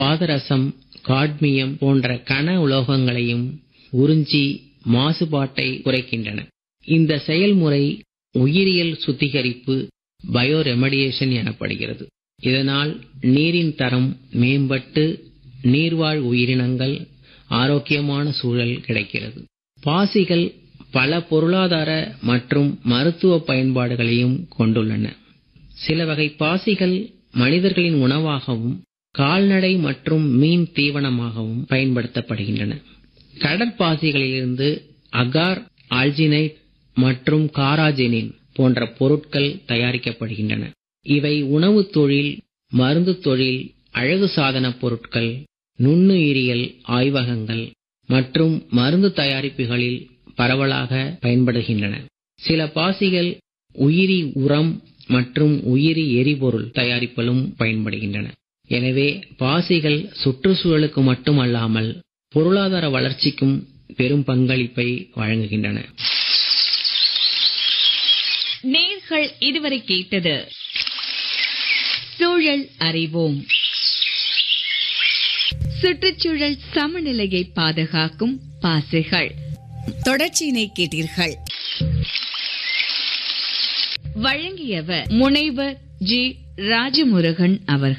பாதரசம் cadmium போன்ற கன உலோகங்களையும் உறிஞ்சி மாசுபாட்டை குறைக்கின்றன இந்த செயல்முறை உயிரியல் சுத்திகரிப்பு பயோரெமடியேஷன் எனப்படுகிறது இதனால் நீரின் தரம் மேம்பட்டு நீர்வாழ் உயிரினங்கள் ஆரோக்கியமான சூழல் கிடைக்கிறது பாசிகள் பல பொருளாதார மற்றும் மருத்துவ பயன்பாடுகளையும் கொண்டுள்ளன சில வகை பாசிகள் மனிதர்களின் உணவாகவும் கால்நடை மற்றும் மீன் தீவனமாகவும் பயன்படுத்தப்படுகின்றன கடற்பாசிகளிலிருந்து அகார் ஆல்ஜினைட் மற்றும் காராஜெனின் போன்ற பொருட்கள் தயாரிக்கப்படுகின்றன இவை உணவுத் தொழில் மருந்து தொழில் அழகு சாதன பொருட்கள் நுண்ணுயிரியல் ஆய்வகங்கள் மற்றும் மருந்து தயாரிப்புகளில் பரவலாக பயன்படுகின்றன சில பாசிகள் உயிரி உரம் மற்றும் உயிரி எரிபொருள் தயாரிப்பிலும் பயன்படுகின்றன எனவே பாசிகள் சுற்றுச்சூழலுக்கு மட்டுமல்லாமல் பொருளாதார வளர்ச்சிக்கும் பெரும் பங்களிப்பை வழங்குகின்றன நேர்கள் இதுவரை கேட்டது சூழல் அறிவோம் சுற்றுச்சூழல் சமநிலையை பாதுகாக்கும் பாசிகள் தொடர்ச்சியினை கேட்டீர்கள் வழங்கியவர் முனைவர் ஜி ராஜமுருகன் அவர்கள்